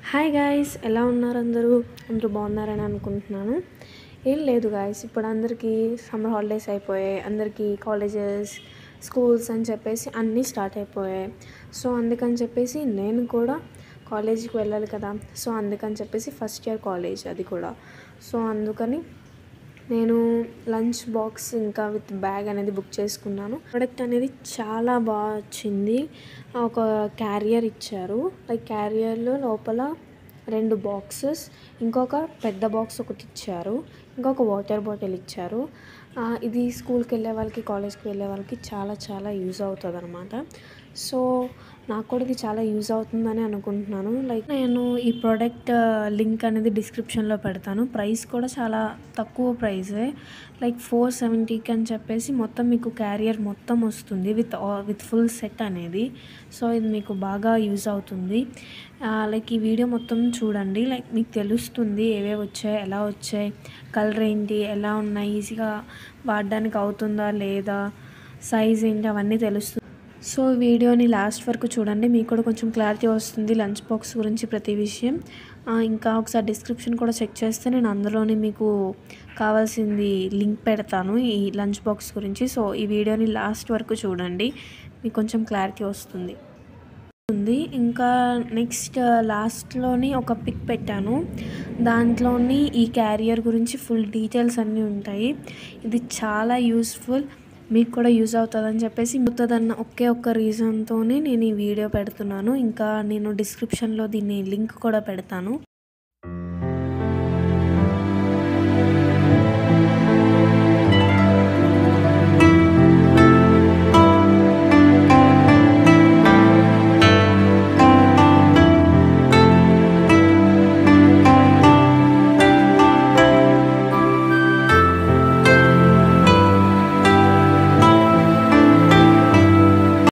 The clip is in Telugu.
హాయ్ గాయ్స్ ఎలా ఉన్నారు అందరూ అందరూ బాగున్నారని అనుకుంటున్నాను ఏం లేదు గాయస్ ఇప్పుడు అందరికీ సమ్మర్ హాలిడేస్ అయిపోయాయి అందరికీ కాలేజెస్ స్కూల్స్ అని చెప్పేసి అన్నీ స్టార్ట్ అయిపోయాయి సో అందుకని చెప్పేసి నేను కూడా కాలేజీకి వెళ్ళాలి కదా సో అందుకని చెప్పేసి ఫస్ట్ ఇయర్ కాలేజ్ అది కూడా సో అందుకని నేను లంచ్ బాక్స్ ఇంకా విత్ బ్యాగ్ అనేది బుక్ చేసుకున్నాను ప్రోడక్ట్ అనేది చాలా బాగా వచ్చింది ఒక క్యారియర్ ఇచ్చారు లైక్ క్యారియర్లో లోపల రెండు బాక్సెస్ ఇంకొక పెద్ద బాక్స్ ఒకటి ఇచ్చారు ఇంకొక వాటర్ బాటిల్ ఇచ్చారు ఆ, ఇది స్కూల్కి వెళ్ళే వాళ్ళకి కాలేజ్కి వెళ్ళే వాళ్ళకి చాలా చాలా యూజ్ అవుతుంది అనమాట సో నాకు కూడా ఇది చాలా యూజ్ అవుతుందని అనుకుంటున్నాను లైక్ నేను ఈ ప్రోడక్ట్ లింక్ అనేది డిస్క్రిప్షన్లో పెడతాను ప్రైస్ కూడా చాలా తక్కువ ప్రైజే లైక్ ఫోర్ సెవెంటీకి అని చెప్పేసి మొత్తం మీకు క్యారియర్ మొత్తం వస్తుంది విత్ విత్ ఫుల్ సెట్ అనేది సో ఇది మీకు బాగా యూజ్ అవుతుంది లైక్ ఈ వీడియో మొత్తం చూడండి లైక్ మీకు తెలుస్తుంది ఏవేవి వచ్చాయి ఎలా వచ్చాయి కలర్ ఏంటి ఎలా ఉన్నాయి ఈజీగా వాడడానికి అవుతుందా లేదా సైజ్ ఏంటి అవన్నీ తెలుస్తుంది సో వీడియోని లాస్ట్ వరకు చూడండి మీకు కూడా కొంచెం క్లారిటీ వస్తుంది లంచ్ బాక్స్ గురించి ప్రతి విషయం ఆ, ఇంకా ఒకసారి డిస్క్రిప్షన్ కూడా చెక్ చేస్తే నేను అందులోనే మీకు కావాల్సింది లింక్ పెడతాను ఈ లంచ్ బాక్స్ గురించి సో ఈ వీడియోని లాస్ట్ వరకు చూడండి మీకు కొంచెం క్లారిటీ వస్తుంది ఉంది ఇంకా నెక్స్ట్ లాస్ట్లోని ఒక పిక్ పెట్టాను దాంట్లోని ఈ క్యారియర్ గురించి ఫుల్ డీటెయిల్స్ అన్నీ ఉంటాయి ఇది చాలా యూస్ఫుల్ మీకు కూడా యూజ్ అవుతుందని చెప్పేసి అవుతుందన్న ఒకే ఒక్క రీజన్తోనే నేను ఈ వీడియో పెడుతున్నాను ఇంకా నేను డిస్క్రిప్షన్లో దీన్ని లింక్ కూడా పెడతాను